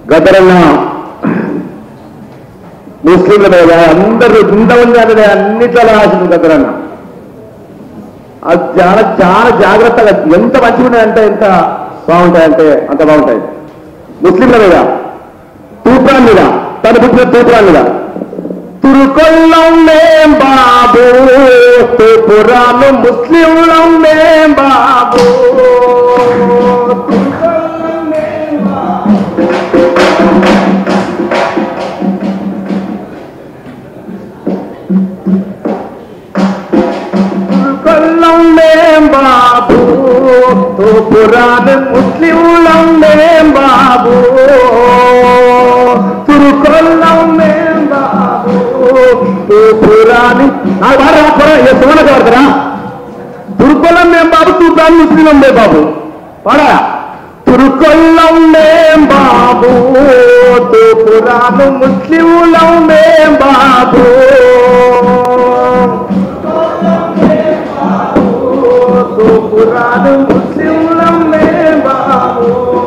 గతరన్న ముస్లింల మీద అందరూ ఇంతమంది అంటే అన్నిట్లలో రాసింది గతరన్న అది చాలా చాలా జాగ్రత్తగా ఎంత మంచిగా ఉన్నాయంటే ఎంత బాగుంటాయంటే అంత బాగుంటాయి ముస్లింల మీద తూప్రాన్ మీద తను పుట్టిన తూప్రాన్ మీద తురుకొల్లం మేం బాబు తూపురాను ముస్లింలం మేం బాబు తురుకొల్లం మేం బాబు. తురుకొల్లం మేం బాబు తూపురాను ముస్లింలం మేం బాబు తురుకొల్లం మేం బాబు తూపురాని నా వాడు రాకపోరా ఏ సుమన కడతారా తురుకొల్లం మేం బాబు తూపురాని ముస్లింలం మే బాబు పాడా తురుకొల్లం మేం బాబు తూపురాను ముస్లింలం మేం బాబు తూపురాను ముస్లింలం మేం బాబు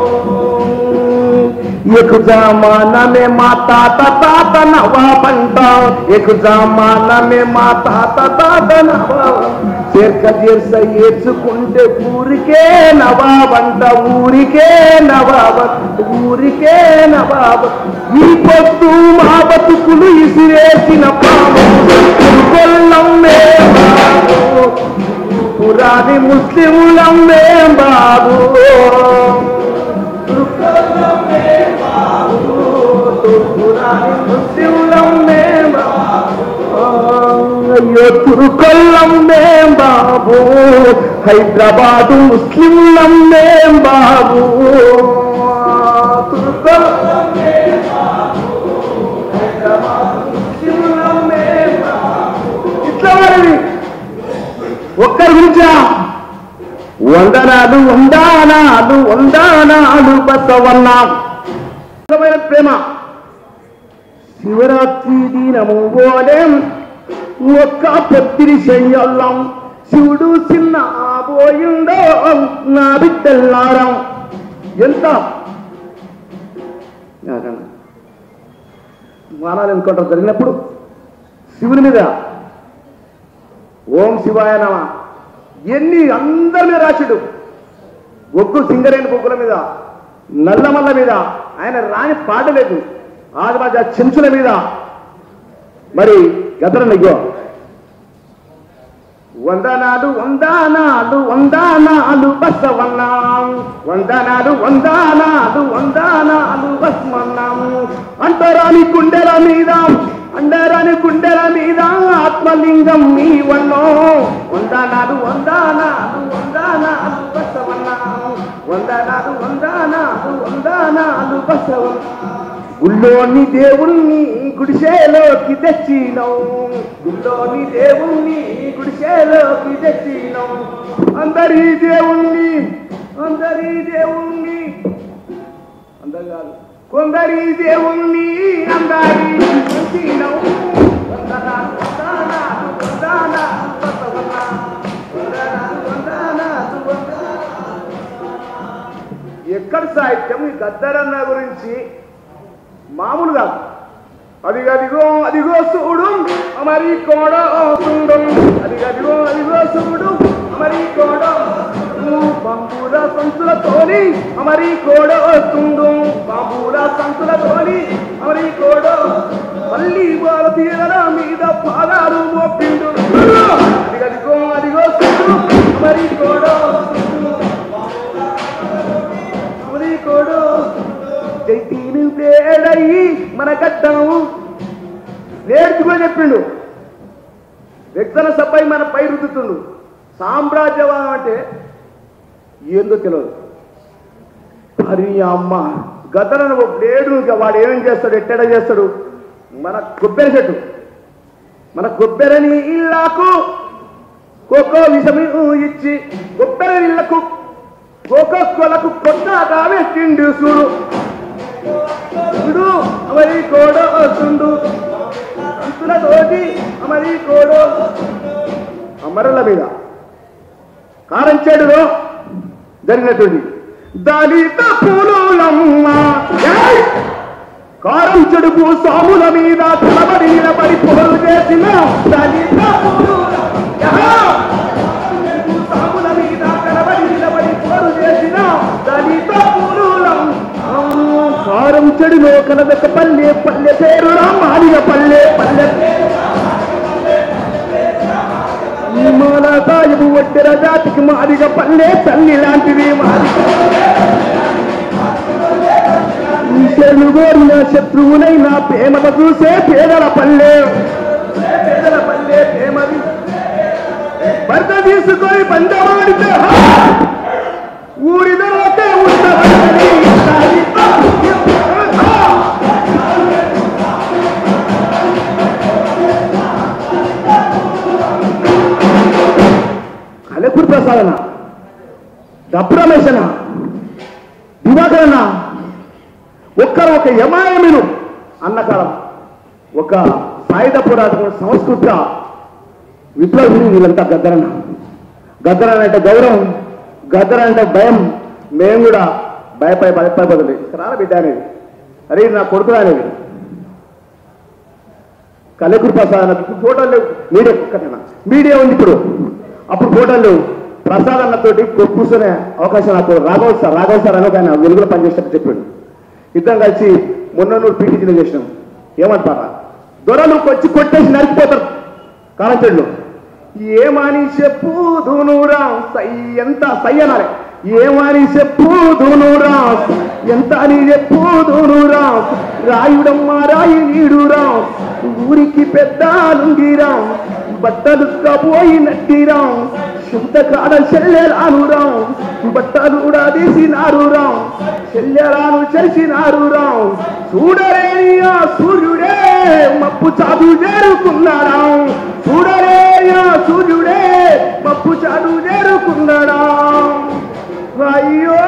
एक जमाना में माता तता तनवा बनता एक जमाना में माता तता तनवा చేర్క చేర్స ఏడ్చుకుంటే ఊరికే నవాబంట ఊరికే నవాబ ఊరికే నవాబ ఈ పొద్దు మా బతుకులు ఇసిరేసిన పాము కొల్లం మేం బాబు పురాణి ముస్లిములం మేం బాబు ముస్లింలం మేం అయ్యో తురుకొల్లం మేం బాబు హైదరాబాదు ముస్లింలం మేం బాబు తురుకొల్లం మేం బాబు, హైదరాబాదు ముస్లింలం మేం బాబు. ఇట్లా వారివి ఒక్కరి గురించా వందనాలు వందానాలు వందానాలు బసవన్న నిజమైన ప్రేమ శివరాత్రి దినము ఓలేం ఒక్క పొత్తిరి చెయ్యల్లం శివుడు చిన్న పోయిందో నా బిడ్డల్లారం ఎంత మానాలు ఎన్నుకుంటారు జరిగినప్పుడు శివుని మీద ఓం శివాయ నమ ఎన్ని అందరి మీద రాశాడు ఒగ్గు సింగరేణి బొగ్గుల మీద నల్లమల్ల మీద ఆయన రాని పాట లేదు ఆదిరాజా చెంచుల మీద మరి గదరనిగో వందనాలు వందనాలు వందనాలు బసవన్నాం వందనాలు వందనాలు వందనాలు బస్మన్నాం అంటరాని కుండెల మీద అండరాని కుండెల మీద ఆత్మలింగం మీ వన్నో వందనాలు వందనాలు వందనాలు బసవన్నాం వందనాలు వందనాలు వందనాలు బసవన్నాం గుళ్ళోని దేవుణ్ణి గుడిసెలోకి తెచ్చినావు గుళ్ళోని దేవుణ్ణి గుడిసెలోకి తెచ్చినావు అందరి దేవుణ్ణి అందరి దేవుణ్ణి అందరు కాదు కొందరి దేవుణ్ణి అందరి తెచ్చినావు వందనాలు వందనాలు వందనాలు బసవన్నా. వందనాలు వందనాలు వందనాలు. ఎక్కడ సాహిత్యం ఈ గద్దరన్న గురించి మామూలు కాదు అది అదిగో అదిగో చూడు మరి కోడ చూడు అది అదిగో అదిగో చూడు మరి కోడ బాంబూల సంతులతోని అమరి కోడ వస్తుండు బాంబూల సంతులతోని అమరి కోడ మళ్ళీ వాళ్ళ తీరల మీద పాదాలు మోపిండు అది అదిగో అదిగో చూడు మరి కోడ వస్తుండు అమరి కోడ జైతీని వేడయి మన కట్టాము నేర్చుకొని చెప్పిండు వ్యక్తల సభై మన పై రుద్దుతుండు సామ్రాజ్యవాదం అంటే ఏందో తెలియదు మరి అమ్మ గతలను లేడు ఇంకా వాడు ఏమేం చేస్తాడు ఎట్టెడ చేస్తాడు మన కొబ్బరి చెట్టు మన కొబ్బరిని ఇల్లాకు కోకో విషమి ఇచ్చి కొబ్బరి ఇళ్లకు కోకో కొలకు కొత్త పెట్టిండు చూడు చూడు అమరి కోడో వస్తుండు అంతుల తోటి అమరి కోడో అమరుల మీద కారంచేడులో జరిగినటువంటి దళిత పులులమ్మ ఏయ్! రెండు భూస్వాముల మీద తలబడి నిలబడి పొగలు చేసిన దళిత పురుల. యహా! భూస్వాముల మీద తలబడి నిలబడి పొగలు చేసిన దళిత పురులం. ఆ, కారం చెడులో కనదక పల్లె పల్లె పేరు రామాలిగ పల్లె పల్లె మాల సాయబు ఒట్టెర జాతికి మాదిగ పల్లె తల్లి లాంటిది మాదిగ శరణు కోరిన శత్రువునైనా ప్రేమత చూసే పేదల పల్లె పేదల పల్లె ప్రేమది భర్త తీసుకొని బంధవాడితే హా! ఊరిదలోకే ఉండవని కలెపూర్ ప్రసాదన డబ్బు రమేశన దివాకరణ ఒక్కరు ఒక యమాయమిను అన్నకాలం ఒక సాయుధ పోరాటం సంస్కృత విప్లవుని వీళ్ళంతా గద్దరన్న గద్దరన్న అంటే గౌరవం గద్దర అంటే భయం మేము కూడా భయపడి భయపడబోతుంది రాల బిడ్డ అనేది అరే ఇది నా కొడుకు అనేది కలెకురు ప్రసాద్ ఇప్పుడు ఫోటోలు లేవు మీడియా ఒక్కటేనా మీడియా ఉంది ఇప్పుడు అప్పుడు ఫోటోలు లేవు ప్రసాద్ అన్నతోటి కూ- కూర్చునే అవకాశం నాకు రాఘవ్ సార్ రాఘవ్ సార్ అని ఒక ఆయన వెలుగులో పనిచేసేటట్టు చెప్పాడు ఇద్దరం కలిసి మొన్న నువ్వు పీటీసీలో చేసినాం ఏమంటారా దొరలు వచ్చి కొట్టేసి నరికిపోతారు కాలంచెడ్లు ఏమని చెప్పుదునురా సై ఎంత సై అనాలి ఏమని చెప్పుదునురా ఎంత అని చెప్పుదునురా రాయుడమ్మ రాయి నీడురా ఊరికి పెద్ద లుంగిరా బట్టలు పోయి నట్టిరా శుద్ధ కాడ చెల్లెలానురా బట్టలు కూడా తీసినారురా చెల్లెలాను చేసినారురా చూడలేని ఆ సూర్యుడే మప్పు చాదు చేరుకున్నాడా చూడలేని ఆ సూర్యుడే మప్పు చాదు చేరుకున్నాడా అయ్యో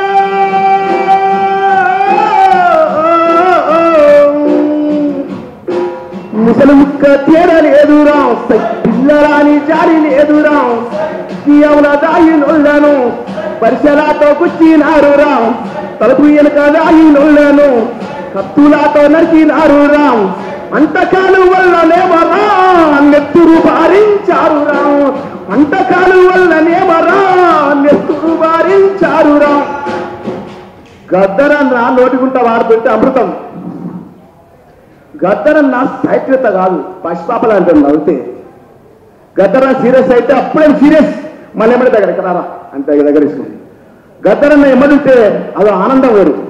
ముసలి ముక్క తేడ లేదురా పిల్లరాని జారి లేదురా ఎవల దాయి నొల్లను పరిసరాతో కుచ్చినారు రా తలుపు వెనుక దాయి నొల్లను కత్తులాతో నరికినారు రా అంటకాలు వల్లనేమరా నెత్తురు భారించారు రా అంటకాలు వల్లనేమరా నెత్తురు భారించారు రా గద్దరన్న నోటిగుంట వాడుతుంటే అమృతం గద్దరన్న సైక్రత కాదు పసిపాపలు అంటాడు నవ్వుతే గద్దరన్న సీరియస్ అయితే అప్పుడే సీరియస్ మళ్ళీ ఎమ్మడి దగ్గర రారా అంటే దగ్గర తీసుకుంది గద్దరన్న ఎమ్మడితే అది ఆనందం వేరు